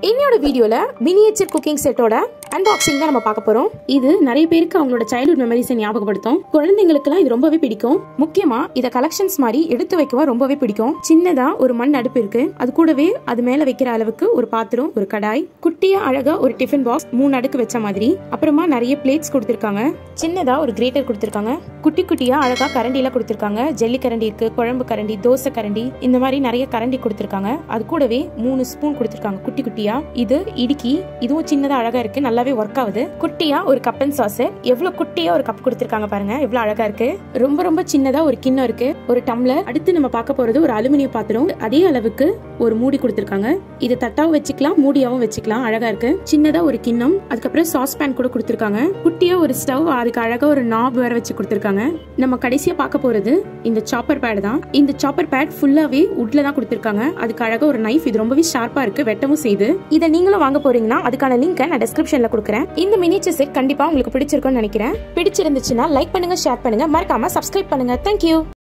இன்னையோட வீடியோல miniature cooking செட்டோட அன்பாக்சிங் தான் நம்ம பார்க்க போறோம் இது நிறைய பேருக்கு அவங்களோட சைல்ட்ஹுட் மெமரிஸை ஞாபகப்படுத்தும் குழந்தைங்களுக்குலாம் இது ரொம்பவே பிடிக்கும் முக்கியமா இத கலெக்ஷன்ஸ் மாதிரி எடுத்து வைக்கவா ரொம்பவே பிடிக்கும் சின்னதா ஒரு மண் அடுப்பு இருக்கு அது கூடவே அது மேல வைக்கிற அளவுக்கு ஒரு பாத்திரம் ஒரு கடாய் குட்டியா அழகா ஒரு டிஃபன் பாக்ஸ் மூணு அடுக்கு வச்ச மாதிரி அப்புறமா நிறைய பிளேட்ஸ் கொடுத்திருக்காங்க சின்னதா ஒரு கிரேட்டர் கொடுத்திருக்காங்க குட்டி குட்டியா அழகா கரண்டில கொடுத்திருக்காங்க ஜல்லி கரண்டி இருக்கு குழம்பு கரண்டி தோசை கரண்டி இந்த மாதிரி நிறைய கரண்டி கொடுத்திருக்காங்க அது கூடவே மூணு ஸ்பூன் கொடுத்திருக்காங்க குட்டி குட்டியா இது இடுக்கி இதுவும் சின்னதா அழகா இருக்கு நல்லாவே ஒர்க் ஆகுது குட்டியா ஒரு கப் அண்ட் சாஸ் எவ்வளவு குட்டியா ஒரு கப் கொடுத்திருக்காங்க பாருங்க எவ்வளவு அழகா இருக்கு ரொம்ப ரொம்ப சின்னதா ஒரு கிண்ணம் இருக்கு ஒரு டம்ளர் அடுத்து நம்ம பார்க்க போறது ஒரு அலுமினிய பாத்திரம் அதே அளவுக்கு ஒரு மூடி கொடுத்திருக்காங்க இது தட்டாவும் வச்சுக்கலாம் மூடியாவும் வச்சுக்கலாம் அழகா இருக்கு சின்னதா ஒரு கிண்ணம் அதுக்கப்புறம் சாஸ் பேன் கூட கொடுத்திருக்காங்க குட்டியா ஒரு ஸ்டவ் அதுக்கு அழகா ஒரு நாப் வேற வச்சு கொடுத்திருக்காங்க நம்ம கடைசியா பார்க்க போறது இந்த சாப்பர் பேட் தான் இந்த சாப்பர் பேட் ஃபுல்லாவே உட்ல தான் கொடுத்திருக்காங்க அதுக்கு அழகா ஒரு நைஃப் இது ரொம்பவே ஷார்ப்பா இருக்கு வெட்டவும் செய்யுது இதை நீங்களும் வாங்க போறீங்கன்னா அதுக்கான லிங்கை நான் டிஸ்கிரிப்ஷன்ல கொடுக்குறேன் இந்த மினிச்சர் செட் கண்டிப்பா உங்களுக்கு பிடிச்சிருக்கும்னு நினைக்கிறேன் பிடிச்சிருந்துச்சுன்னா லைக் பண்ணுங்க ஷேர் பண்ணுங்க மறக்காம சப்ஸ்கிரைப் பண்ணுங்க தேங்க்யூ